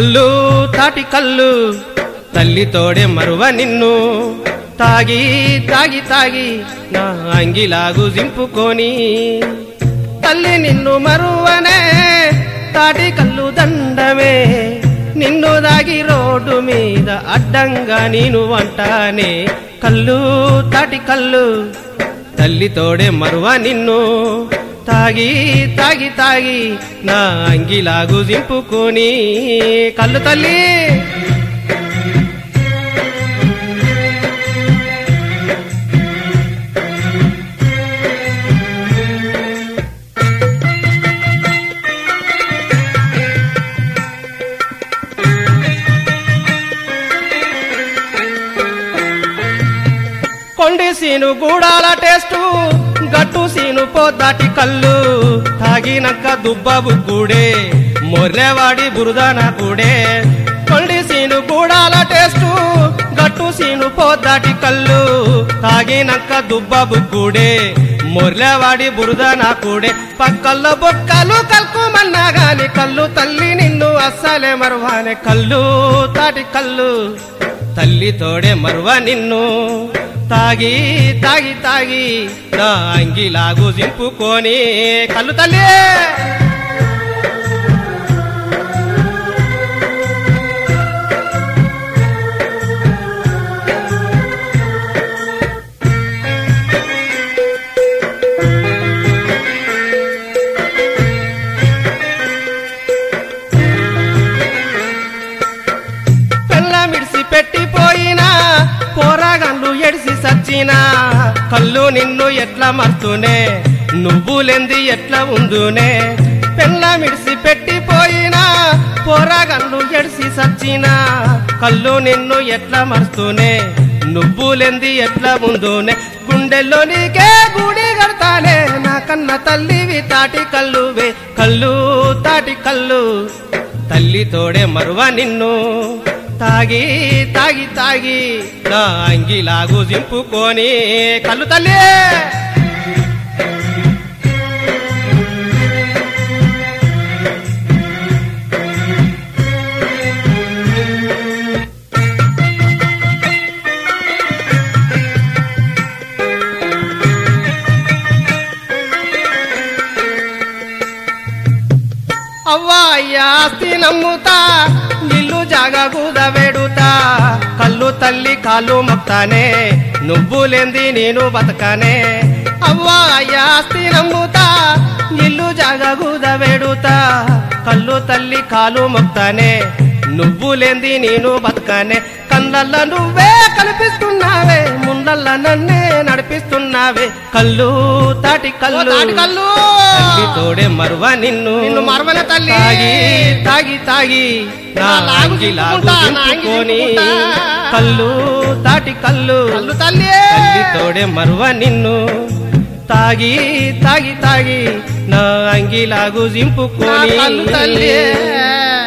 కళ్ళు తాటి కళ్ళు తల్లి తోడే మరువ నిన్ను తాగి తాగి తాగి నా అంగిలాగు జింపుకొని తల్లి నిన్ను మరువనే తాటి కళ్ళు దండమే నిన్ను దాగి రోడ్డు మీద అడ్డంగా నేను వంటానే కళ్ళు తాటి కళ్ళు తల్లి తోడే మరువ నిన్ను తాగి తాగి తాగి నా అంగిలాగు జింపుకొని కళ్ళు తల్లి కొండి సీను గూడాల టేస్టు గట్టు సీను పోదాటి కళ్ళు తాగినాక దుబ్బబు కూడే మొర్రెవాడి బురదన కూడే కొండి సీను గూడాల టేస్టు గట్టు సీను పోదాటి కళ్ళు తాగినాక దుబ్బబు కూడే మొర్రెవాడి బురదన కూడే పక్కల్లో బొక్కలు కల్కుమన్నా గాని కళ్ళు తల్లి నిన్ను అస్సలే మరువానే కళ్ళు తాటి కళ్ళు తల్లి తోడే మరువ నిన్ను తాగి తాగి తాగి నా అంగిలాగు జింపుకొని కళ్ళు తల్లి పెళ్ళ మిడిసి పెట్టిపోయినా పోరాగండ్లు ఎడిసి సచ్చినా కళ్ళు నిన్ను ఎట్లా మర్తునే నువ్వులెంది ఎట్లా ఉందునే పెళ్ళ మిడిసి పెట్టిపోయినా పోరాగండ్లు ఎడిసి సచ్చినా కళ్ళు నిన్ను ఎట్లా మర్తునే నువ్వులెంది ఎట్లా ముందునే గుండెల్లో నీకే గుడి కడతానే నా కన్న తల్లివి తాటి కళ్ళువే కళ్ళు తాటి కళ్ళు తల్లి తోడే మరువ నిన్ను తాగి తాగి తాగి నా అంగిలాగు జింపుకొని కళ్ళు తల్లి అవ్వా అయ్యా ఆస్తి నమ్ముతా ఇల్లు జాగా వెడుతా కళ్ళు తల్లి కాళ్ళు మొక్తానే నువ్వులేంది నేను బతకనే అవ్వా అయ్యా ఆస్తి నమ్ముతా ఇల్లు జాగా వెడుతా కళ్ళు తల్లి కాలు మొక్తానే నువ్వులేంది నేను బతకనే కళ్ళల్లో నువ్వే కనిపిస్తున్నావే ముందల్ల నన్నే నడిపిస్తున్నావే కళ్ళు తాటి కళ్ళు తాటి కళ్ళు. తల్లి తోడే మరువ నిన్ను నిన్ను మరవనే తల్లి. తాగి తాగి తాగి నా నా లాగు అంగి లాగు దింపుకుంటా, నా అంగి దింపుకొని దింపుకుంటా. కళ్ళు తాటి కళ్ళు కళ్ళు తల్లి తల్లి తోడే మరువ నిన్ను తాగి తాగి తాగి నా అంగిలాగు నా జింపుకొని కళ్ళు తల్లి